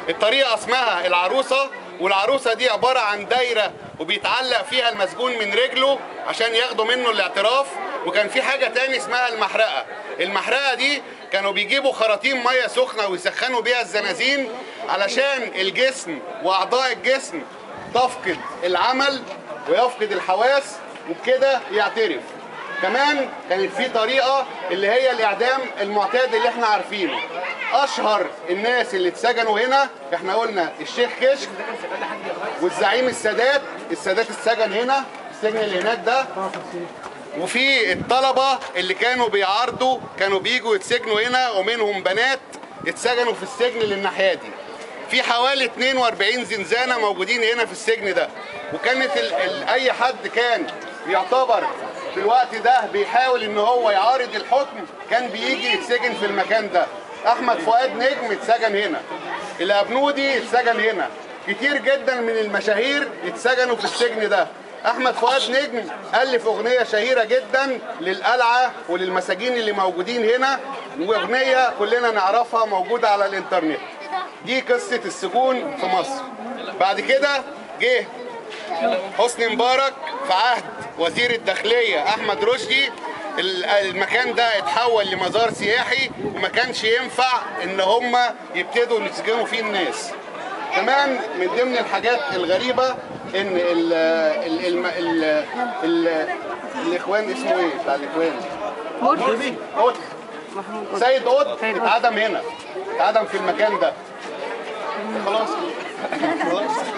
الطريقه اسمها العروسه والعروسه دي عباره عن دايره وبيتعلق فيها المسجون من رجله عشان ياخدوا منه الاعتراف وكان في حاجه تاني اسمها المحرقه المحرقه دي كانوا بيجيبوا خراطيم ميه سخنه ويسخنوا بيها الزنازين علشان الجسم واعضاء الجسم تفقد العمل ويفقد الحواس وبكده يعترف كمان كانت في طريقه اللي هي الاعدام المعتاد اللي احنا عارفينه اشهر الناس اللي اتسجنوا هنا احنا قلنا الشيخ كشك والزعيم السادات السادات اتسجن هنا السجن اللي هناك ده وفي الطلبه اللي كانوا بيعارضوا كانوا بيجوا يتسجنوا هنا ومنهم بنات اتسجنوا في السجن اللي الناحيه دي في حوالي 42 زنزانه موجودين هنا في السجن ده وكانت ال ال اي حد كان يعتبر في الوقت ده بيحاول ان هو يعارض الحكم كان بيجي يتسجن في المكان ده احمد فؤاد نجم اتسجن هنا الابنودي اتسجن هنا كتير جدا من المشاهير اتسجنوا في السجن ده احمد فؤاد نجم الف اغنيه شهيره جدا للقلعه وللمساجين اللي موجودين هنا واغنيه كلنا نعرفها موجوده على الانترنت دي قصه السجون في مصر بعد كده جه حسني مبارك في عهد وزير الداخليه احمد رشدي ال- المكان ده اتحول لمزار سياحي وما كانش ينفع ان هم يبتدوا يسجنوا فيه الناس كمان من ضمن الحاجات الغريبه ان ال ال ال ال ال الاخوان اسمه ايه بتاع الاخوان؟ مرسي قطب محمود قطب. سيد قطب سيد قطب. اتعدم هنا اتعدم في المكان ده خلاص خلاص